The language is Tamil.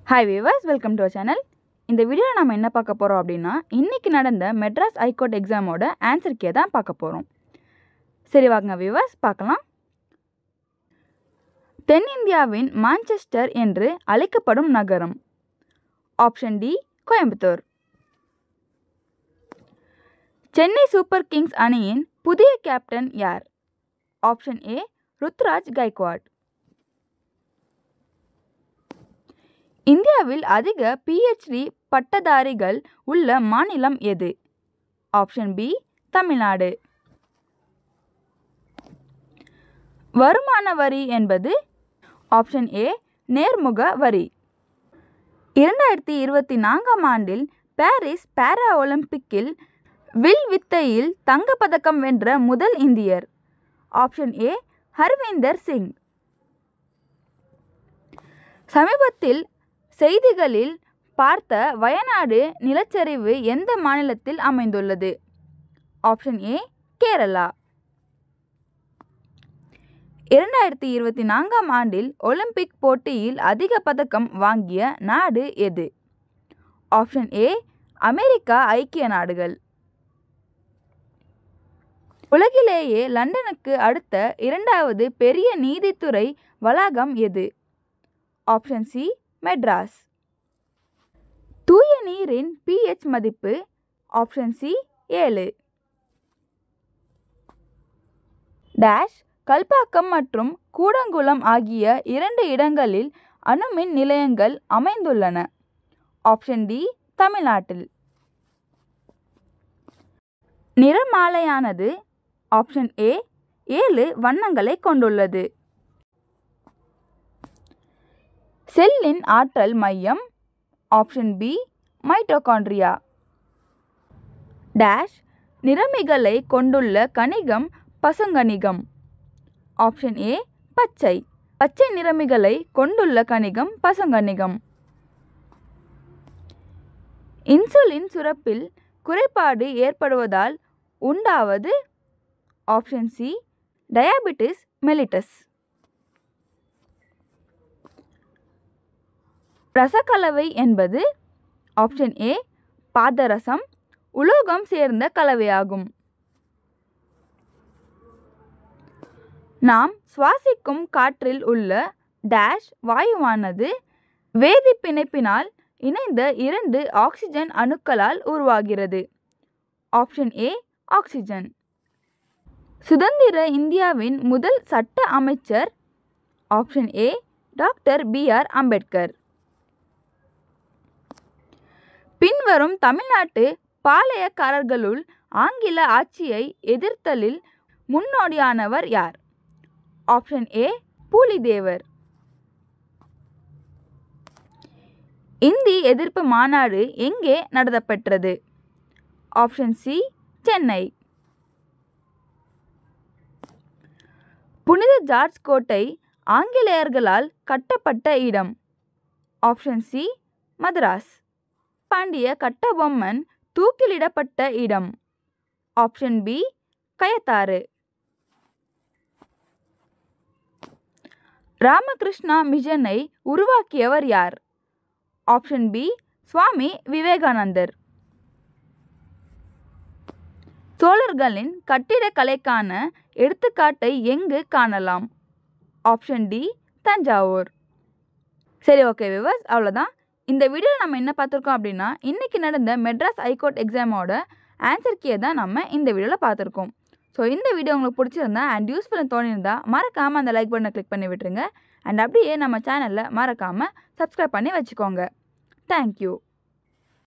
hi viewers welcome to channel இந்த வீடியோவில் நம்ம என்ன பார்க்க போகிறோம் அப்படின்னா இன்றைக்கி நடந்த மெட்ராஸ் ஹைகோர்ட் எக்ஸாமோட ஆன்சர் கே தான் பார்க்க போகிறோம் சரி வாங்க வியூவர்ஸ் பார்க்கலாம் தென்னிந்தியாவின் மான்செஸ்டர் என்று அழைக்கப்படும் நகரம் option D Coimbatore Chennai Super Kings அணியின் புதிய கேப்டன் யார் ஆப்ஷன் ஏ ருத்ராஜ் கைக்வாட் இந்தியாவில் அதிக பிஹெச்டி பட்டதாரிகள் உள்ள மாநிலம் எது ஆப்ஷன் பி தமிழ்நாடு வருமான வரி என்பது ஆப்ஷன் ஏ நேர்முக வரி இரண்டாயிரத்தி இருபத்தி நான்காம் ஆண்டில் பாரிஸ் பாரா ஒலிம்பிக்கில் வில் வித்தையில் தங்கப்பதக்கம் வென்ற முதல் இந்தியர் ஆப்ஷன் ஏ ஹர்வீந்தர் சிங் சமீபத்தில் செய்திகளில் பார்த்த வயநாடு நிலச்சரிவு எந்த மாநிலத்தில் அமைந்துள்ளது ஆப்ஷன் ஏ கேரளா இரண்டாயிரத்தி இருபத்தி நான்காம் ஆண்டில் ஒலிம்பிக் போட்டியில் அதிக பதக்கம் வாங்கிய நாடு எது ஆப்ஷன் ஏ அமெரிக்கா ஐக்கிய நாடுகள் உலகிலேயே லண்டனுக்கு அடுத்த இரண்டாவது பெரிய நீதித்துறை வளாகம் எது ஆப்ஷன் சி மெட்ராஸ் தூய நீரின் பிஹெச் மதிப்பு ஆப்ஷன் சி ஏழு டேஷ் கல்பாக்கம் மற்றும் கூடங்குளம் ஆகிய இரண்டு இடங்களில் அணுமின் நிலையங்கள் அமைந்துள்ளன ஆப்ஷன் டி தமிழ்நாட்டில் நிறமாலையானது ஆப்ஷன் ஏ ஏழு வண்ணங்களை கொண்டுள்ளது செல்லின் ஆற்றல் மையம் ஆப்ஷன் பி மைட்டோகாண்ட்ரியா டேஷ் நிறமிகளை கொண்டுள்ள கணிகம் பசுங்கணிகம் ஆப்ஷன் ஏ பச்சை பச்சை நிறமிகளை கொண்டுள்ள கணிகம் பசுங்கணிகம் இன்சுலின் சுரப்பில் குறைபாடு ஏற்படுவதால் உண்டாவது ஆப்ஷன் சி டயாபிட்டிஸ் மெலிட்டஸ் ரசக்கலவை என்பது ஆப்ஷன் ஏ பாதரசம் உலோகம் சேர்ந்த கலவையாகும் நாம் சுவாசிக்கும் காற்றில் உள்ள டேஷ் வாயுவானது வேதி பிணைப்பினால் இணைந்த இரண்டு ஆக்சிஜன் அணுக்களால் உருவாகிறது ஆப்ஷன் ஏ ஆக்சிஜன் சுதந்திர இந்தியாவின் முதல் சட்ட அமைச்சர் option A doctor B R Ambedkar பின்வரும் தமிழ்நாட்டு பாளையக்காரர்களுள் ஆங்கில ஆட்சியை எதிர்த்தலில் முன்னோடியானவர் யார் ஆப்ஷன் ஏ பூலிதேவர் இந்தி எதிர்ப்பு மாநாடு எங்கே நடத்தப்பெற்றது ஆப்ஷன் சி சென்னை புனித ஜார்ஜ் கோட்டை ஆங்கிலேயர்களால் கட்டப்பட்ட இடம் ஆப்ஷன் சி மദ്രാஸ் பாண்டிய கட்டபொம்மன் தூக்கிலிடப்பட்ட இடம் ஆப்ஷன் பி கயத்தாறு ராமகிருஷ்ணா மிஷனை உருவாக்கியவர் யார் ஆப்ஷன் பி சுவாமி விவேகானந்தர் சோழர்களின் கட்டிடக்கலைக்கான எடுத்துக்காட்டை எங்கு காணலாம் ஆப்ஷன் டி தஞ்சாவூர் சரி ஓகே விவர்ஸ் அவ்வளோதான் இந்த வீடியோவில் நம்ம என்ன பார்த்துருக்கோம் அப்படின்னா இன்றைக்கி நடந்த மெட்ராஸ் ஹைகோர்ட் எக்ஸாமோட ஆன்சர் கே தான் நம்ம இந்த வீடியோவில் பார்த்துருக்கோம் ஸோ இந்த வீடியோ உங்களுக்கு பிடிச்சிருந்தா அண்ட் யூஸ்ஃபுல்லாக தோணியிருந்தா மறக்காமல் அந்த லைக் பட்டனை கிளிக் பண்ணி விட்டுருங்க அண்ட் அப்படியே நம்ம சேனலில் மறக்காமல் சப்ஸ்கிரைப் பண்ணி வச்சுக்கோங்க தேங்க்யூ